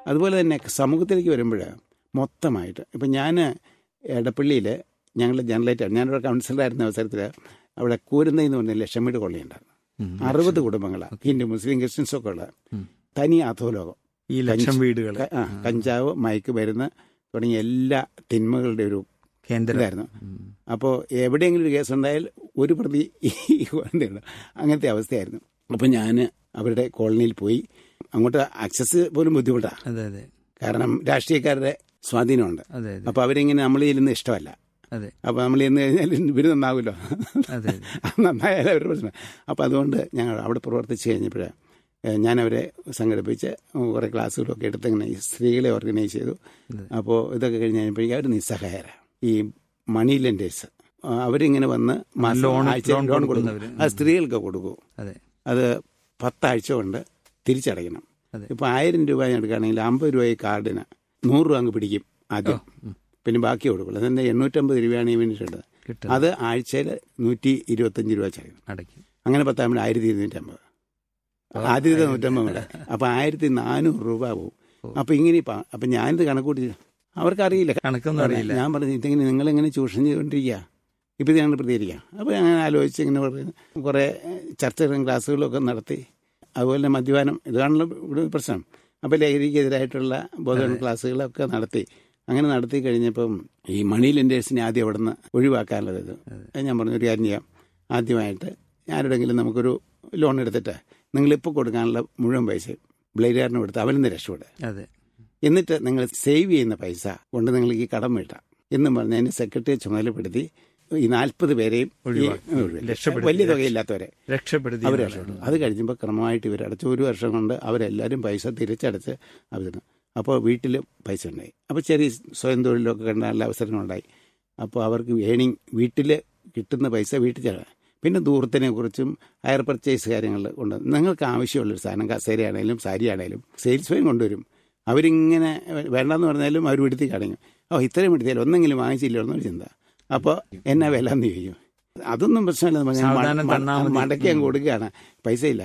അതുപോലെ തന്നെ സമൂഹത്തിലേക്ക് വരുമ്പോൾ മൊത്തമായിട്ട് ഇപ്പം ഞാൻ എടപ്പള്ളിയിൽ ഞങ്ങളുടെ ജനറേറ്റർ ഞാനൊരു കൗൺസിലറായിരുന്ന അവസരത്തിൽ അവിടെ കൂരുന്ന എന്ന് പറഞ്ഞ ലക്ഷം വീട് കൊള്ളിയുണ്ടായിരുന്നു ഉം. അറുപത് കുടുംബങ്ങളാണ് ഹിന്ദു മുസ്ലിം ക്രിസ്ത്യൻസ് ഒക്കെ ഉള്ള ഉം. തനി അധോലോകം ഈ ലക്ഷം വീടുകൾ ക- ആ, കഞ്ചാവ് മയക്ക് മരുന്ന് തുടങ്ങിയ എല്ലാ തിന്മകളുടെ ഒരു കേന്ദ്രം ഇതായിരുന്നു ഉം. അപ്പോൾ എവിടെയെങ്കിലും ഒരു കേസ് ഉണ്ടായാൽ ഒരു പ്രതി ഉണ്ട് അങ്ങനത്തെ അവസ്ഥയായിരുന്നു അപ്പോൾ ഞാൻ അവരുടെ കോളനിയിൽ പോയി അങ്ങോട്ട് ആക്സസ് പോലും ബുദ്ധിമുട്ടാണ് അതെ അതെ കാരണം രാഷ്ട്രീയക്കാരുടെ സ്വാധീനമുണ്ട് അതെ അതെ അപ്പോൾ അവരിങ്ങനെ നമ്മൾ ചെല്ലുന്ന ഇഷ്ടമല്ല അതെ അപ്പോൾ നമ്മൾ ചെന്ന് കഴിഞ്ഞാൽ ഇവര് നന്നാവുമല്ലോ അതെ നന്നായാലും അവർ പ്രശ്നം അപ്പോൾ അതുകൊണ്ട് ഞങ്ങൾ അവിടെ പ്രവർത്തിച്ച് കഴിഞ്ഞപ്പോഴേ ഞാനവരെ സംഘടിപ്പിച്ച് കുറേ ക്ലാസ്സുകളൊക്കെ എടുത്ത് ഇങ്ങനെ ഈ സ്ത്രീകളെ ഓർഗനൈസ് ചെയ്തു അതെ. അപ്പോൾ ഇതൊക്കെ കഴിഞ്ഞ് കഴിഞ്ഞപ്പോഴേക്കും അവർ നിസ്സഹായരാണ് ഈ മണി ലെൻഡേഴ്സ് അവരിങ്ങനെ വന്ന് മാസം ലോൺ- ആഴ്ച ലോൺ ലോൺ കൊടുക്കും കൊടുക്കുന്നവര്. അത് സ്ത്രീകൾക്ക് കൊടുക്കും അതെ അത് പത്താഴ്ച കൊണ്ട് തിരിച്ചടയ്ക്കണം അതെ. ഇപ്പോൾ ആയിരം രൂപ ഞാൻ എടുക്കുകയാണെങ്കിൽ അമ്പത് രൂപ ഈ കാർഡിന് നൂറ് രൂപ അങ്ങ് പിടിക്കും ആദ്യം ഉം. പിന്നെ ബാക്കി കൊടുക്കുള്ളൂ അതെന്നെ എണ്ണൂറ്റമ്പത് രൂപയാണ് ഈ വേണ്ടിയിട്ടുണ്ട് കിട്ടും അത് ആഴ്ചയിൽ നൂറ്റി ഇരുപത്തഞ്ച് രൂപ ചടയ്ക്കണം അടയ്ക്കും അങ്ങനെ പത്താകുമ്പോൾ ആയിരത്തി ഇരുന്നൂറ്റമ്പത് ആദ്യത്തെ നൂറ്റമ്പത് കൂടെ അപ്പം ആയിരത്തി നാനൂറ് രൂപ പോകും ഓ. അപ്പം ഇങ്ങനെ ഇപ്പം അപ്പം ഞാനിത് കണക്കൂട്ടി അവർക്കറിയില്ല കണക്കൊന്നും അറിയില്ല ഞാൻ പറഞ്ഞു ഇതെങ്ങനെ നിങ്ങളെങ്ങനെ ചൂഷണം ചെയ്തുകൊണ്ടിരിക്കുക ഇപ്പം ഇത് ഞങ്ങൾ പ്രതികരിക്കാം അപ്പോൾ അങ്ങനെ ആലോചിച്ച് ഇങ്ങനെ പറയുന്നു കുറേ ചർച്ചകളും ക്ലാസ്സുകളൊക്കെ നടത്തി അതുപോലെ തന്നെ മദ്യപാനം ഇതാണല്ലോ ഇവിടെ ഒരു പ്രശ്നം അപ്പോൾ ലഹരിക്കെതിരായിട്ടുള്ള ബോധവൽക്കരണ ക്ലാസ്സുകളൊക്കെ നടത്തി അങ്ങനെ നടത്തി കഴിഞ്ഞപ്പം ഈ മണി ലെൻഡേഴ്സിനെ ആദ്യം അവിടെ നിന്ന് ഒഴിവാക്കാനുള്ളത് ഇത് അത് ഞാൻ പറഞ്ഞു ഒരു കാര്യം ചെയ്യാം ആദ്യമായിട്ട് ആരുടെങ്കിലും നമുക്കൊരു ലോൺ എടുത്തിട്ട് നിങ്ങളിപ്പോൾ കൊടുക്കാനുള്ള മുഴുവൻ പൈസ ബ്ലേഡുകാരനും എടുത്ത് അവനിന്ന് രക്ഷപ്പെടുക അതെ എന്നിട്ട് നിങ്ങൾ സേവ് ചെയ്യുന്ന പൈസ കൊണ്ട് നിങ്ങൾക്ക് ഈ കടം വീട്ടാം എന്നും പറഞ്ഞ് അതിന്റെ സെക്രട്ടറിയെ ചുമതലപ്പെടുത്തി ഈ നാൽപ്പത് പേരെയും ഈ- ഒഴിവാക്കി. ഒഴിവാക്കി. രക്ഷപ്പെടുത്തി. വലിയ തുകയില്ലാത്തവരെ രക്ഷപ്പെടുത്തി അവർ രക്ഷപ്പെട്ടു അത് കഴിഞ്ഞപ്പോൾ ക്രമമായിട്ട് ഇവർ അടച്ചു ഒരു വർഷം കൊണ്ട് അവരെല്ലാവരും പൈസ തിരിച്ചടച്ച് അവർ അപ്പോൾ വീട്ടിൽ പൈസ ഉണ്ടായി അപ്പോൾ ചെറിയ സ്വയം തൊഴിലൊക്കെ കണ്ടാനുള്ള അവസരങ്ങളുണ്ടായി അപ്പോൾ അവർക്ക് ഏണിങ് വീട്ടിൽ കിട്ടുന്ന പൈസ വീട്ടിൽ ചെലവ് പിന്നെ ദൂരത്തിനെ കുറിച്ചും ഹയർ പർച്ചേസ് കാര്യങ്ങൾ കൊണ്ട് നിങ്ങൾക്ക് ആവശ്യമുള്ളൊരു സാധനം കസേരയാണേലും സാരിയാണേലും സെയിൽസ്മാൻ കൊണ്ടുവരും അവരിങ്ങനെ വേണ്ടെന്ന് പറഞ്ഞാലും അവർ വിടുത്തി കാണിക്കും ഓ ഇത്രയും വിടുത്തിയാലും ഒന്നെങ്കിലും വാങ്ങിച്ചില്ലോ എന്നൊരു ചിന്ത അപ്പോൾ എന്നാ വില എന്ന് ചോദിക്കും അതൊന്നും പ്രശ്നമില്ല എന്ന് പറഞ്ഞാൽ സാവധാനം മ- തന്നാ മ- മതി. മടക്കി അങ്ങ് കൊടുക്കുകയാണ് പൈസ ഇല്ല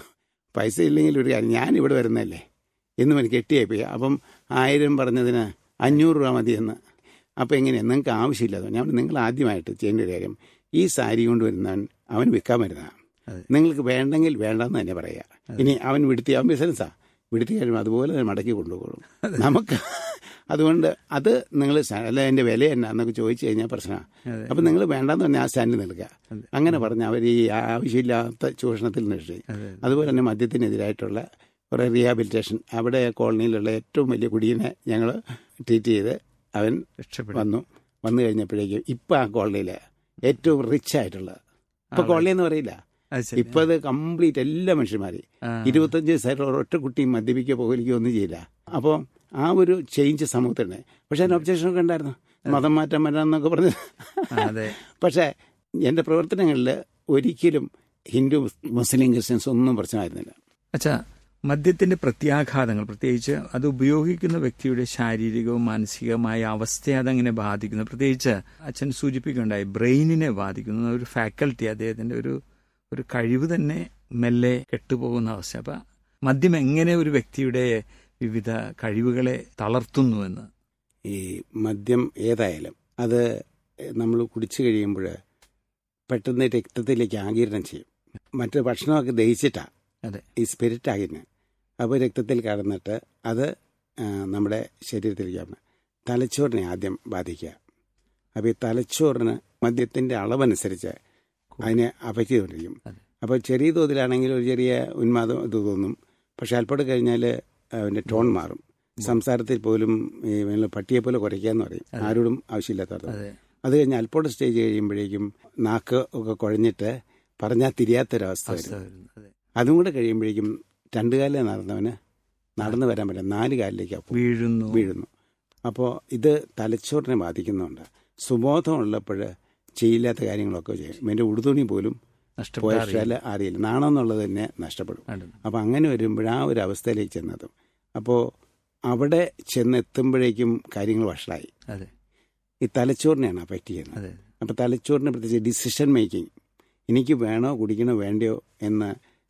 പൈസ ഇല്ലെങ്കിൽ ഒരു കാര്യം ഞാൻ ഇവിടെ വരുന്നതല്ലേ എന്നും എനിക്ക് കെട്ടിയായി പോയി അപ്പം ആയിരം പറഞ്ഞതിന് അഞ്ഞൂറ് രൂപ മതിയെന്ന് അപ്പം എങ്ങനെയാണ് നിങ്ങൾക്ക് ആവശ്യമില്ല അത് ഞാൻ പറഞ്ഞു, നിങ്ങൾ ആദ്യമായിട്ട് ചെയ്യേണ്ട ഒരു കാര്യം ഈ സാരി കൊണ്ട് വരുന്നവൻ അവൻ വിൽക്കാൻ വരുന്നതാണ് അതെ. നിങ്ങൾക്ക് വേണ്ടെങ്കിൽ വേണ്ടെന്ന് തന്നെ പറയുക ഇനി അവൻ വിടുത്തി അവൻ ബിസിനസ്സാ വിടുത്തി കഴിയുമ്പോൾ അതുപോലെ തന്നെ മടക്കി കൊണ്ടുപോകും നമുക്ക് അതുകൊണ്ട് അത് നിങ്ങൾ അല്ല എൻ്റെ വില എന്നാന്നൊക്കെ ചോദിച്ചു കഴിഞ്ഞാൽ പ്രശ്നമാണ് അതെ. അപ്പം നിങ്ങൾ വേണ്ടെന്ന് പറഞ്ഞാൽ ആ സ്റ്റാൻഡിൽ നിൽക്കുക അതെ. അങ്ങനെ പറഞ്ഞ് അവർ ഈ ആവശ്യമില്ലാത്ത ചൂഷണത്തിൽ നിന്ന് രക്ഷിക്കും അതെ അതുപോലെ തന്നെ മദ്യത്തിനെതിരായിട്ടുള്ള കുറേ റീഹാബിലിറ്റേഷൻ അവിടെ കോളനിയിലുള്ള ഏറ്റവും വലിയ കുടിയനെ ഞങ്ങൾ ട്രീറ്റ് ചെയ്ത് അവൻ രക്ഷപ്പെടും വന്നു വന്നു കഴിഞ്ഞപ്പോഴേക്കും ഇപ്പം ആ കോളനിയിൽ ഏറ്റവും റിച്ച് ആയിട്ടുള്ള ഇപ്പൊ കോളനി എന്ന് പറയില്ല അത് ശരി ഇപ്പൊ അത് കംപ്ലീറ്റ് എല്ലാ മനുഷ്യന്മാരെ ആ. ഇരുപത്തഞ്ച് വയസ്സായിട്ടുള്ള ഒരൊറ്റ കുട്ടിയും മദ്യപിക്കോ പുകലിക്കോ ഒന്നും ചെയ്യില്ല അപ്പോൾ ആ ഒരു ചേഞ്ച് സമൂഹത്തിലുണ്ട് പക്ഷെ അതിന് ഒബ്ജക്ഷൻ ഒക്കെ ഉണ്ടായിരുന്നു മതം മാറ്റം വരാമെന്നൊക്കെ പറഞ്ഞ് ആ, അതെ പക്ഷേ എൻ്റെ പ്രവർത്തനങ്ങളിൽ ഒരിക്കലും ഹിന്ദു മുസ്ലിം ക്രിസ്ത്യൻസ് ഒന്നും പ്രശ്നമായിരുന്നില്ല അച്ഛാ മദ്യത്തിന്റെ പ്രത്യാഘാതങ്ങൾ പ്രത്യേകിച്ച് അത് ഉപയോഗിക്കുന്ന വ്യക്തിയുടെ ശാരീരികവും മാനസികവുമായ അവസ്ഥയെ അതെങ്ങനെ ബാധിക്കുന്നു പ്രത്യേകിച്ച് അച്ഛൻ സൂചിപ്പിക്കുകയുണ്ടായി ബ്രെയിനിനെ ബാധിക്കുന്ന ഒരു ഫാക്കൽറ്റി അദ്ദേഹത്തിന്റെ ഒരു ഒരു കഴിവ് തന്നെ മെല്ലെ കെട്ടുപോകുന്ന അവസ്ഥ അപ്പൊ മദ്യം എങ്ങനെ ഒരു വ്യക്തിയുടെ വിവിധ കഴിവുകളെ തളർത്തുന്നുവെന്ന് ഈ മദ്യം ഏതായാലും അത് നമ്മൾ കുടിച്ചു കഴിയുമ്പോൾ പെട്ടെന്ന് രക്തത്തിലേക്ക് ആകിരണം ചെയ്യും മറ്റ് ഭക്ഷണമൊക്കെ ദഹിച്ചിട്ടാ അതെ. ഈ സ്പിരിറ്റ് ആകിരണം അപ്പോൾ രക്തത്തിൽ കടന്നിട്ട് അത് ആ, നമ്മുടെ ശരീരത്തിലേക്ക് തലച്ചോറിനെ ആദ്യം ബാധിക്കുക അപ്പോൾ ഈ തലച്ചോറിന് മദ്യത്തിൻ്റെ അളവനുസരിച്ച് അതിനെ അഫക്റ്റ് ചെയ്തുകൊണ്ടിരിക്കും അതെ. അപ്പോൾ ചെറിയ തോതിലാണെങ്കിൽ ഒരു ചെറിയ ഉന്മാദം ഇത് തോന്നും പക്ഷെ അല്പം കഴിഞ്ഞാൽ അതിൻ്റെ ടോൺ മാറും സംസാരത്തിൽ പോലും ഈ വല്ല പട്ടിയെ പോലെ കുറയ്ക്കാന്ന് പറയും ആരോടും ആവശ്യമില്ലാത്ത അതെ അത് കഴിഞ്ഞ് അല്പോടെ സ്റ്റേജ് കഴിയുമ്പോഴേക്കും നാക്ക് ഒക്കെ കുഴഞ്ഞിട്ട് പറഞ്ഞാൽ തിരിയാത്തൊരവസ്ഥ അവസ്ഥ വരും വരുന്നു അതെ അതും കൂടെ കഴിയുമ്പോഴേക്കും രണ്ടു കാലിൽ നടന്നവന് നടന്നു വരാൻ പറ്റില്ല നാല് കാലിലേക്ക് അപ്പോൾ വീഴുന്നു വീഴുന്നു അപ്പോൾ ഇത് തലച്ചോറിനെ ബാധിക്കുന്നുണ്ട് സുബോധമുള്ളപ്പോൾ ചെയ്യില്ലാത്ത കാര്യങ്ങളൊക്കെ ചെയ്യും എൻ്റെ ഉടുതുണി പോലും നഷ്ടപ്പെടാറില്ല പോയാൽ അറിയില്ല നാണം എന്നുള്ളത് തന്നെ നഷ്ടപ്പെടും അപ്പം അങ്ങനെ വരുമ്പോൾ ആ ഒരു അവസ്ഥയിലേക്ക് ചെന്നതും അപ്പോൾ അവിടെ ചെന്നെത്തുമ്പോഴേക്കും കാര്യങ്ങൾ വഷളായി അതെ ഈ തലച്ചോറിനെയാണ് അഫക്റ്റ് ചെയ്യുന്നത് അതെ അപ്പോൾ തലച്ചോറിനെ പ്രത്യേകിച്ച് ഡിസിഷൻ മേക്കിംഗ് എനിക്ക് വേണോ കുടിക്കണോ വേണ്ടയോ എന്ന്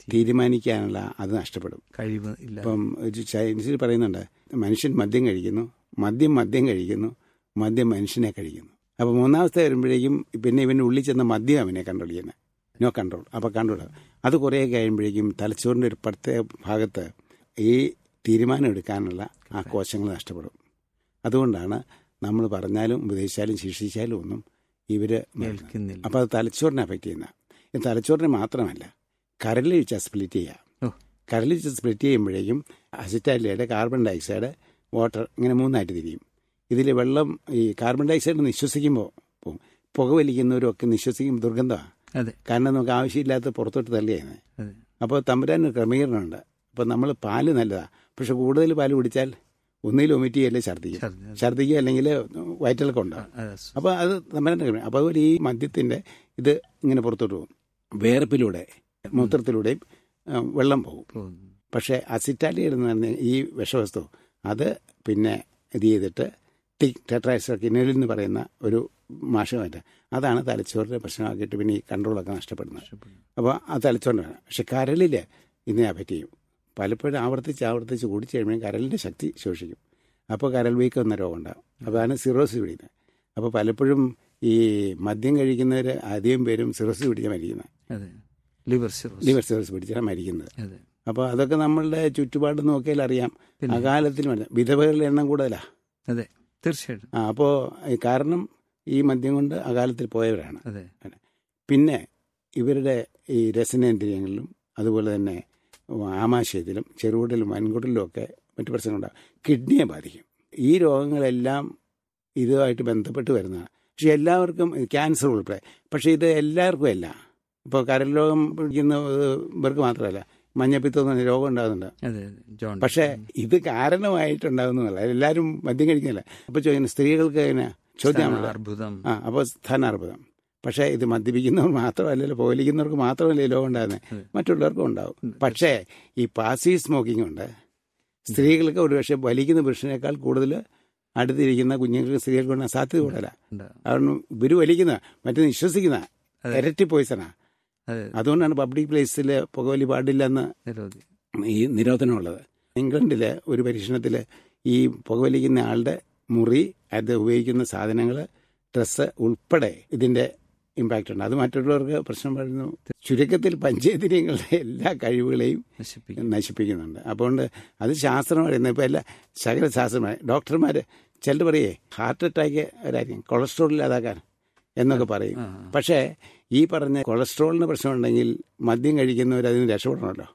തീരുമാനിക്കാനുള്ള അത് നഷ്ടപ്പെടും കഴിവ് ഇല്ല ഇപ്പം ഒരു ചൈനീസിൽ പറയുന്നുണ്ട് മനുഷ്യൻ മദ്യം കഴിക്കുന്നു മദ്യം മദ്യം കഴിക്കുന്നു മദ്യം മനുഷ്യനെ കഴിക്കുന്നു അപ്പോൾ മൂന്നാമത്തെ വരുമ്പോഴേക്കും പിന്നെ ഇവൻ്റെ ഉള്ളിൽ ചെന്ന മദ്യം അവനെ കൺട്രോൾ ചെയ്യുന്നത് നോ കൺട്രോൾ അപ്പോൾ കൺട്രോൾ അത് കുറേ കഴിയുമ്പോഴേക്കും തലച്ചോറിൻ്റെ ഒരു പ്രത്യേക ഭാഗത്ത് ഈ തീരുമാനം എടുക്കാനുള്ള ആ കോശങ്ങൾ നഷ്ടപ്പെടും അതുകൊണ്ടാണ് നമ്മൾ പറഞ്ഞാലും ഉപദേശിച്ചാലും ശിക്ഷിച്ചാലും ഒന്നും ഇവർ കേൾക്കുന്നില്ല അപ്പോൾ അത് തലച്ചോറിനെ അഫക്റ്റ് ചെയ്യുന്ന ഇത് തലച്ചോറിനെ മാത്രമല്ല കരളിൽ വെച്ചാൽ സ്പ്ലിറ്റ് ചെയ്യാം ഓ. കരളിൽ വെച്ച് സ്പ്ലിറ്റ് ചെയ്യുമ്പോഴേക്കും അസിറ്റാലിയുടെ കാർബൺ ഡയോക്സൈഡ് വാട്ടർ ഇങ്ങനെ മൂന്നായിട്ട് തിരിയും ഇതിൽ വെള്ളം ഈ കാർബൺ ഡയോക്സൈഡ് നിശ്വസിക്കുമ്പോൾ പോകും പുക വലിക്കുന്നവരൊക്കെ നിശ്വസിക്കുമ്പോൾ ദുർഗന്ധമാണ് അതെ കാരണം നമുക്ക് ആവശ്യമില്ലാത്ത പുറത്തോട്ട് തള്ളിയാണ് അതെ അപ്പോൾ തമ്പുരാൻ ഒരു ക്രമീകരണമുണ്ട് അപ്പോൾ നമ്മൾ പാല് നല്ലതാണ് പക്ഷെ കൂടുതൽ പാല് കുടിച്ചാൽ ഒന്നിൽ ഒമിറ്റ് ചെയ്യല്ലേ ഛർദ്ദിക്കും ഛർദ്ദി, അതെ. ഛർദ്ദിക്കുക അല്ലെങ്കിൽ വയറ്റിളക്കം ഉണ്ടാവും അതെ. അപ്പോൾ അത് തമ്പുരാൻ്റെ ക്രമീകരണം അപ്പോൾ അതുപോലെ ഈ മദ്യത്തിൻ്റെ ഇത് ഇങ്ങനെ പുറത്തോട്ട് പോകും വേർപ്പിലൂടെ മൂത്രത്തിലൂടെയും ആ, വെള്ളം പോകും പോകുന്നു. പക്ഷേ അസിറ്റാലിയർ എന്ന് പറഞ്ഞ ഈ വിഷവസ്തു അത് പിന്നെ ഇത് ചെയ്തിട്ട് ടിക് ടെട്രാക്സിനിൽ എന്ന് പറയുന്ന ഒരു മാഷമായിട്ട് അതാണ് തലച്ചോറിൻ്റെ പ്രശ്നമാക്കിയിട്ട് പിന്നെ ഈ കൺട്രോളൊക്കെ നഷ്ടപ്പെടുന്നത് ഇഷ്ടപ്പെടുന്നു. അപ്പോൾ ആ തലച്ചോറിന് വേണം പക്ഷെ കരളിൽ ഇതിനെ അഫക്റ്റ് ചെയ്യും പലപ്പോഴും ആവർത്തിച്ച് ആവർത്തിച്ച് കുടിച്ച് കഴിയുമ്പോൾ കരളിൻ്റെ ശക്തി ശോഷിക്കും അപ്പോൾ കരൾ വീക്കം എന്ന രോഗം ഉണ്ടാകും അപ്പോൾ അതാണ് സിറോസിസ് പിടിക്കുന്നത് അപ്പോൾ പലപ്പോഴും ഈ മദ്യം കഴിക്കുന്നവർ അധികം പേരും സിറോസിസ് പിടിച്ചാൽ മരിക്കുന്നത് അതെ ലിവർ സിറോസ് ലിവർ സിറോസിസ് പിടിച്ചാണ് മരിക്കുന്നത് അതെ അപ്പോൾ അതൊക്കെ നമ്മളുടെ ചുറ്റുപാട് നോക്കിയാൽ അറിയാം പിന്നെ അകാലത്തിൽ മരണം വിധവകളുടെ എണ്ണം കൂടുതലാണ് അതെ തീർച്ചയായിട്ടും ആ അപ്പോൾ കാരണം ഈ മദ്യം കൊണ്ട് അകാലത്തിൽ പോയവരാണ് അതെ പിന്നെ ഇവരുടെ ഈ രസനേന്ദ്രിയങ്ങളിലും അതുപോലെ തന്നെ ആമാശയത്തിലും ചെറുകുടലും വൻകുടലിലും ഒക്കെ മറ്റു പ്രശ്നങ്ങളുണ്ടാകും കിഡ്നിയെ ബാധിക്കും ഈ രോഗങ്ങളെല്ലാം ഇതുമായിട്ട് ബന്ധപ്പെട്ട് വരുന്നതാണ് പക്ഷെ എല്ലാവർക്കും ക്യാൻസർ ഉൾപ്പെടെ പക്ഷേ ഇത് എല്ലാവർക്കും അല്ല ഇപ്പോൾ കരൾ രോഗം പിടിക്കുന്ന ഇവർക്ക് മാത്രമല്ല മഞ്ഞപ്പിത്തം എന്ന് പറഞ്ഞ രോഗം ഉണ്ടാകുന്നുണ്ട് അതെ അതെ ജോൺ പക്ഷേ ഇത് കാരണമായിട്ടുണ്ടാകുന്നതല്ല എല്ലാവരും മദ്യം കഴിക്കുന്നില്ല അപ്പോൾ ചോദിക്കുന്നത് സ്ത്രീകൾക്ക് ഇങ്ങനെ ചോദ്യം അർബുദം ആ അപ്പോൾ സ്ഥാനാർബുദം പക്ഷേ ഇത് മദ്യപിക്കുന്നവർ മാത്രമല്ലല്ലോ പോലിക്കുന്നവർക്ക് മാത്രമല്ല ഈ ലോകം ഉണ്ടാകുന്നത് അതെ. മറ്റുള്ളവർക്കും ഉണ്ടാവും പക്ഷേ ഈ പാസീവ് സ്മോക്കിംഗ് ഉണ്ട് സ്ത്രീകൾക്ക് ഒരുപക്ഷെ വലിക്കുന്ന പുരുഷനേക്കാൾ കൂടുതൽ അടുത്തിരിക്കുന്ന കുഞ്ഞുങ്ങൾക്ക് സ്ത്രീകൾക്ക് ഉണ്ടാകാൻ സാധ്യത കൂടുതലാണ് ഉണ്ടാവും. കാരണം ഇവർ വലിക്കുന്ന മറ്റേ വിശ്വസിക്കുന്ന അതെ. ഇരട്ടി പോയിസണാ അതെ അതുകൊണ്ടാണ് പബ്ലിക് പ്ലേസിൽ പുകവലി പാടില്ലെന്ന് നിരോധി ഈ നിരോധനമുള്ളത് ഇംഗ്ലണ്ടിലെ ഒരു പരീക്ഷണത്തിൽ ഈ പുകവലിക്കുന്ന ആളുടെ മുറി അത് ഉപയോഗിക്കുന്ന സാധനങ്ങൾ ഡ്രസ്സ് ഉൾപ്പെടെ ഇതിന്റെ ഇമ്പാക്റ്റ് ഉണ്ട് അത് മറ്റുള്ളവർക്ക് പ്രശ്നം വരുന്നു ചുരുക്കത്തിൽ പഞ്ചേന്ദ്രിയങ്ങളുടെ എല്ലാ കഴിവുകളെയും നശിപ്പിക്കും നശിപ്പിക്കുന്നുണ്ട് അതുകൊണ്ട് അത് ശാസ്ത്രം പറയുന്നത് ഇപ്പോൾ എല്ലാ സകല ശാസ്ത്രമായി ഡോക്ടർമാർ ചിലർ പറയേ ഹാർട്ട് അറ്റാക്ക് ഒരായിരിക്കും കൊളസ്ട്രോൾ ഇല്ലാതാക്കാൻ എന്നൊക്കെ പറയും ആ, പക്ഷേ ഈ പറഞ്ഞ കൊളസ്ട്രോളിന് പ്രശ്നമുണ്ടെങ്കിൽ മദ്യം കഴിക്കുന്നവർ അതിന് രക്ഷപ്പെടണമല്ലോ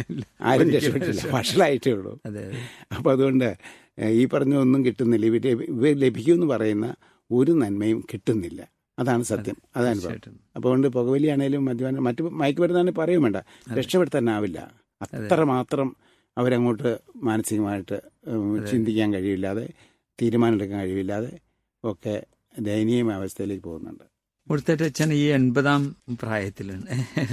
ആരും രക്ഷപ്പെട്ടില്ല വഷളായിട്ടേ ഉള്ളൂ അതെ അതെ അപ്പോൾ അതുകൊണ്ട് ഏഹ്, ഈ പറഞ്ഞ ഒന്നും കിട്ടുന്നില്ല ഇവർ ഇവർ ലഭിക്കുമെന്ന് പറയുന്ന ഒരു നന്മയും കിട്ടുന്നില്ല അതാണ് സത്യം അതാണ് അനുഭവം തീർച്ചയായിട്ടും അപ്പോൾ അതുകൊണ്ട് പുകവലിയാണേലും മദ്യപാനം മറ്റു മയക്കുമരുന്നാണ് പറയും വേണ്ട രക്ഷപ്പെടുത്താനാവില്ല അത്രമാത്രം അവരങ്ങോട്ട് മാനസികമായിട്ട് ഉം, ചിന്തിക്കാൻ കഴിയില്ലാതെ തീരുമാനമെടുക്കാൻ കഴിവില്ലാതെ ഒക്കെ ദയനീയമായ അവസ്ഥയിലേക്ക് പോകുന്നുണ്ട് ഇവിടുത്തെ അച്ഛൻ ഈ എൺപതാം പ്രായത്തിലാണ്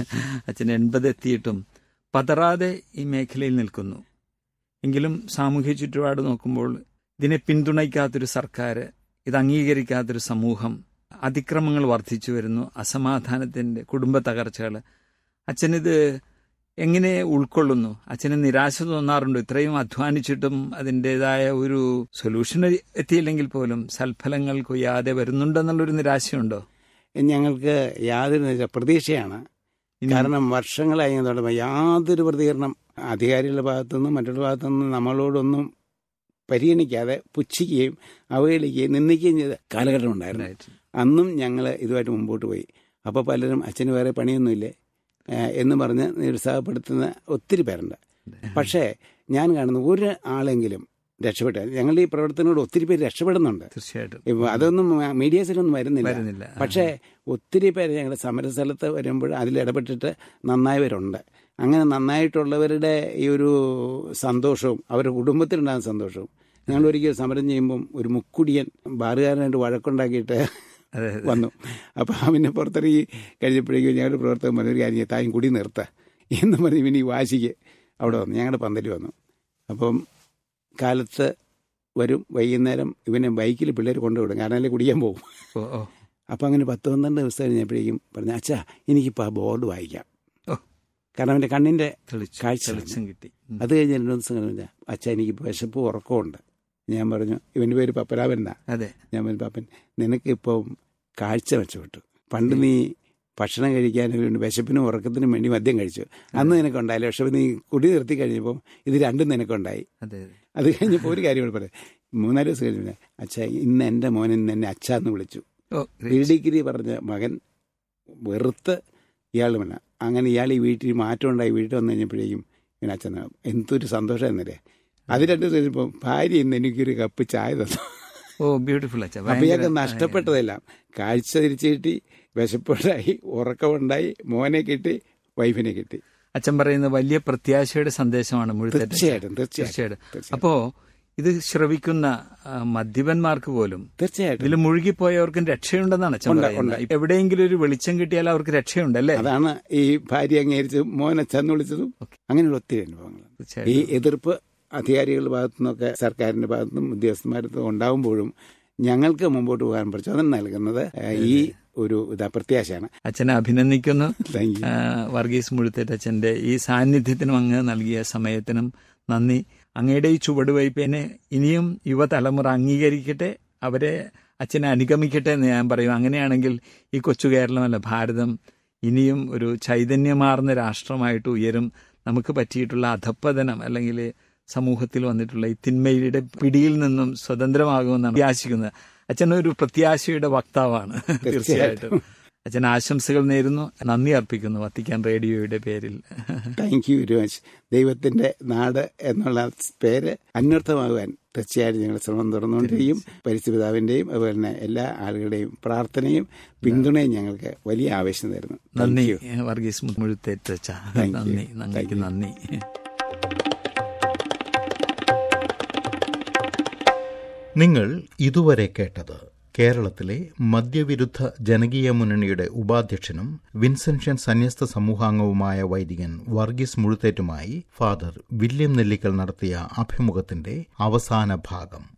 അച്ഛൻ എൺപത് എത്തിയിട്ടും പതറാതെ ഈ മേഖലയിൽ നിൽക്കുന്നു എങ്കിലും സാമൂഹ്യ ചുറ്റുപാട് നോക്കുമ്പോൾ ഇതിനെ പിന്തുണയ്ക്കാത്തൊരു സർക്കാർ ഇത് അംഗീകരിക്കാത്തൊരു സമൂഹം അതിക്രമങ്ങൾ വർദ്ധിച്ചു വരുന്നു അസമാധാനത്തിന്റെ കുടുംബ തകർച്ചകൾ അച്ഛനിത് എങ്ങനെ ഉൾക്കൊള്ളുന്നു അച്ഛന് നിരാശ തോന്നാറുണ്ടോ ഇത്രയും അധ്വാനിച്ചിട്ടും അതിൻ്റെതായ ഒരു സൊല്യൂഷൻ എത്തിയില്ലെങ്കിൽ പോലും സൽഫലങ്ങൾ കൊയ്യാതെ വരുന്നുണ്ടെന്നുള്ളൊരു നിരാശയുണ്ടോ ഞങ്ങൾക്ക് യാതൊരു നിര- പ്രതീക്ഷയാണ് ഇനി- കാരണം വർഷങ്ങളായി ഞാൻ തുടങ്ങുമ്പോൾ യാതൊരു പ്രതികരണം അധികാരികളുടെ ഭാഗത്തുനിന്നും മറ്റുള്ള ഭാഗത്തുനിന്നും നമ്മളോടൊന്നും പരിഗണിക്കാതെ പുച്ഛിക്കുകയും അവഹേളിക്കുകയും നിന്ദിക്കുകയും ചെയ്ത കാലഘട്ടം ഉണ്ടായിരുന്നു ഉണ്ടായിട്ട്. അന്നും ഞങ്ങൾ ഇതുമായിട്ട് മുമ്പോട്ട് പോയി അപ്പോൾ പലരും അച്ഛന് വേറെ പണിയൊന്നുമില്ലേ ഏഹ് എന്ന് പറഞ്ഞ് നിരുത്സാഹപ്പെടുത്തുന്ന ഒത്തിരി പേരുണ്ട് പക്ഷേ ഞാൻ കാണുന്ന ഒരു ആളെങ്കിലും രക്ഷപ്പെട്ട ഞങ്ങളുടെ ഈ പ്രവർത്തനത്തോട് ഒത്തിരി പേര് രക്ഷപ്പെടുന്നുണ്ട് തീർച്ചയായിട്ടും ഇപ്പൊ അതൊന്നും മീഡിയസിലൊന്നും വരുന്നില്ല വരുന്നില്ല ആ. പക്ഷേ ഒത്തിരി പേര് ഞങ്ങളുടെ സമരസ്ഥലത്ത് വരുമ്പോൾ അതിൽ ഇടപെട്ടിട്ട് നന്നായവരുണ്ട് അങ്ങനെ നന്നായിട്ടുള്ളവരുടെ ഈ ഒരു സന്തോഷവും അവരുടെ കുടുംബത്തിലുണ്ടാകുന്ന സന്തോഷവും ഞങ്ങൾ ഒരിക്കൽ സമരം ചെയ്യുമ്പം ഒരു മുക്കുടിയൻ ബാറുകാരനായിട്ട് വഴക്കുണ്ടാക്കിയിട്ട് അതെ അതെ വന്നു അപ്പോൾ അവനെ പുറത്തിറങ്ങി കഴിഞ്ഞപ്പോഴേക്കും ഞങ്ങളുടെ പ്രവർത്തകൻ പറഞ്ഞു ഒരു കാര്യം ചെയ്യ്, തായും കുടി നിർത്ത എന്ന് പറഞ്ഞ് ഇവന് ഈ വാശിക്ക് അവിടെ വന്നു ഞങ്ങളുടെ പന്തലിൽ വന്നു അപ്പം കാലത്ത് വരും വൈകുന്നേരം ഇവനെ ബൈക്കിൽ പിള്ളേർ കൊണ്ടുവിടും കാരണം അല്ലെങ്കിൽ കുടിക്കാൻ പോകും ഓ ഓ അപ്പം അങ്ങനെ പത്ത് പന്ത്രണ്ട് ദിവസം കഴിഞ്ഞപ്പോഴേക്കും പറഞ്ഞു അച്ഛാ എനിക്കിപ്പോൾ ആ ബോർഡ് വായിക്കാം ഓ. കാരണം അവൻ്റെ കണ്ണിൻ്റെ തെളിച്ചു കാഴ്ച തെളിച്ചം കിട്ടി ഉം. അത് കഴിഞ്ഞ് രണ്ട് ദിവസം കഴിഞ്ഞ അച്ഛൻ എനിക്ക് വിശപ്പ് ഉറക്കമുണ്ട് ഞാൻ പറഞ്ഞു ഇവൻ്റെ പേര് പപ്പരാവൻ എന്നാ അതെ ഞാൻ പറഞ്ഞു പാപ്പൻ നിനക്കിപ്പം കാഴ്ച മെച്ചപ്പെട്ടു പണ്ട് നീ ഭക്ഷണം കഴിക്കാനും വേണ്ടി വിശപ്പിനും ഉറക്കത്തിനും വേണ്ടി മദ്യം കഴിച്ചു അന്ന് നിനക്കുണ്ടായില്ല പക്ഷെ നീ കുടി നിർത്തി കഴിഞ്ഞപ്പം ഇത് രണ്ടും നിനക്കുണ്ടായി അതെ അതെ അത് കഴിഞ്ഞപ്പോൾ ഒരു കാര്യം കൂടെ പറയാം മൂന്നാല് ദിവസം കഴിഞ്ഞ അച്ഛാ ഇന്ന് എൻ്റെ മോൻ ഇന്ന് എന്നെ അച്ഛ എന്ന് വിളിച്ചു ഓ പ്രീ ഡിഗ്രി പറഞ്ഞ മകൻ വെറുത്ത് ഇയാൾ വന്ന അങ്ങനെ ഇയാൾ ഈ വീട്ടിൽ മാറ്റം ഉണ്ടായി വീട്ടിൽ വന്നു കഴിഞ്ഞപ്പോഴേക്കും ഇങ്ങനെ അച്ഛൻ എന്തൊരു സന്തോഷം എന്നല്ലേ അത് രണ്ട് ദിവസം കഴിഞ്ഞപ്പോൾ ഭാര്യ ഇന്ന് എനിക്കൊരു കപ്പ് ചായ തന്നു ഓ ബ്യൂട്ടിഫുൾ അച്ഛാ അപ്പൊ ഇയാൾക്ക് ഭയങ്കര- നഷ്ടപ്പെട്ടതെല്ലാം കാഴ്ച തിരിച്ചു കിട്ടി വിശപ്പുണ്ടായി ഉറക്കമുണ്ടായി മോനെ കിട്ടി വൈഫിനെ കിട്ടി അച്ഛൻ പറയുന്ന വലിയ പ്രത്യാശയുടെ സന്ദേശമാണ് മുഴുത്തേറ്റ തീർച്ചയായിട്ടും തീർച്ചയായിട്ടും തീർച്ചയായിട്ടും തീർച്ചയായിട്ടും. അപ്പോ ഇത് ശ്രവിക്കുന്ന ആ, മദ്യപന്മാർക്ക് പോലും തീർച്ചയായിട്ടും ഇതിൽ മുഴുകിപ്പോയവർക്കും രക്ഷയുണ്ടെന്നാണ് അച്ഛൻ ഉണ്ട്, പറയുന്നത് ഉണ്ട്. എവിടെയെങ്കിലും ഒരു വെളിച്ചം കിട്ടിയാൽ അവർക്ക് രക്ഷയുണ്ടല്ലേ അതാണ് ഈ ഭാര്യ അംഗീകരിച്ച് മോനെ ചെന്ന് വിളിച്ചതും അങ്ങനെയുള്ള ഒത്തിരി അനുഭവങ്ങൾ ഈ തീർച്ചയായിട്ടും എതിർപ്പ് അധികാരികളുടെ ഭാഗത്തു നിന്നൊക്കെ സർക്കാരിന്റെ ഭാഗത്തു നിന്നും ഉദ്യോഗസ്ഥന്മാരുടെ നിന്നും ഉണ്ടാകുമ്പോഴും ഞങ്ങൾക്ക് മുമ്പോട്ട് പോകാൻ പ്രചോദനം നൽകുന്നത് ഏഹ്, ഈ ഒരു ഇതാ പ്രത്യാശയാണ് അച്ഛനെ അഭിനന്ദിക്കുന്നു താങ്ക് യു ആ, വർഗീസ് മുഴുത്തേറ്റ് അച്ഛന്റെ ഈ സാന്നിധ്യത്തിനും അങ്ങ് നൽകിയ സമയത്തിനും നന്ദി അങ്ങയുടെ ഈ ചുവടുവയ്പ്പിനെ ഇനിയും യുവതലമുറ അംഗീകരിക്കട്ടെ അവരെ അച്ഛനെ അനുഗമിക്കട്ടെ എന്ന് ഞാൻ പറയും അങ്ങനെയാണെങ്കിൽ ഈ കൊച്ചു കേരളമല്ല ഭാരതം ഇനിയും ഒരു ചൈതന്യമാർന്ന രാഷ്ട്രമായിട്ട് ഉയരും നമുക്ക് പറ്റിയിട്ടുള്ള അധപ്പതനം അല്ലെങ്കിൽ സമൂഹത്തിൽ വന്നിട്ടുള്ള ഈ തിന്മയുടെ പിടിയിൽ നിന്നും സ്വതന്ത്രമാകുമെന്നാണ് പ്രത്യാശിക്കുന്നത് അച്ഛൻ ഒരു പ്രത്യാശയുടെ വക്താവാണ് തീർച്ചയായിട്ടും അച്ഛൻ ആശംസകൾ നേരുന്നു നന്ദി അർപ്പിക്കുന്നു വത്തിക്കാൻ റേഡിയോയുടെ പേരിൽ താങ്ക് യു വെരി മച്ച് ദൈവത്തിന്റെ നാട് എന്നുള്ള പേര് അന്വർത്ഥമാകുവാൻ തീർച്ചയായിട്ടും ഞങ്ങൾ ശ്രമം തുറന്നുകൊണ്ടിരിക്കും പരിസ്ഥിതിപിതാവിന്റെയും അതുപോലെ തന്നെ എല്ലാ ആളുകളുടെയും പ്രാർത്ഥനയും പിന്തുണയും ഞങ്ങൾക്ക് വലിയ ആവേശം തരുന്നു Thank നന്ദി you. Varghese മുഴുത്തേറ്റച്ച Thank you. നന്ദി Thank നന്ദിക്ക് you. നന്ദി നിങ്ങൾ ഇതുവരെ കേട്ടത് കേരളത്തിലെ മദ്യവിരുദ്ധ ജനകീയ മുന്നണിയുടെ ഉപാധ്യക്ഷനും വിൻസെൻഷ്യൻ സന്യസ്ത സമൂഹാംഗവുമായ വൈദികൻ വർഗീസ് മുഴുത്തേറ്റുമായി ഫാദർ വില്യം നെല്ലിക്കൽ നടത്തിയ അഭിമുഖത്തിന്റെ അവസാന ഭാഗം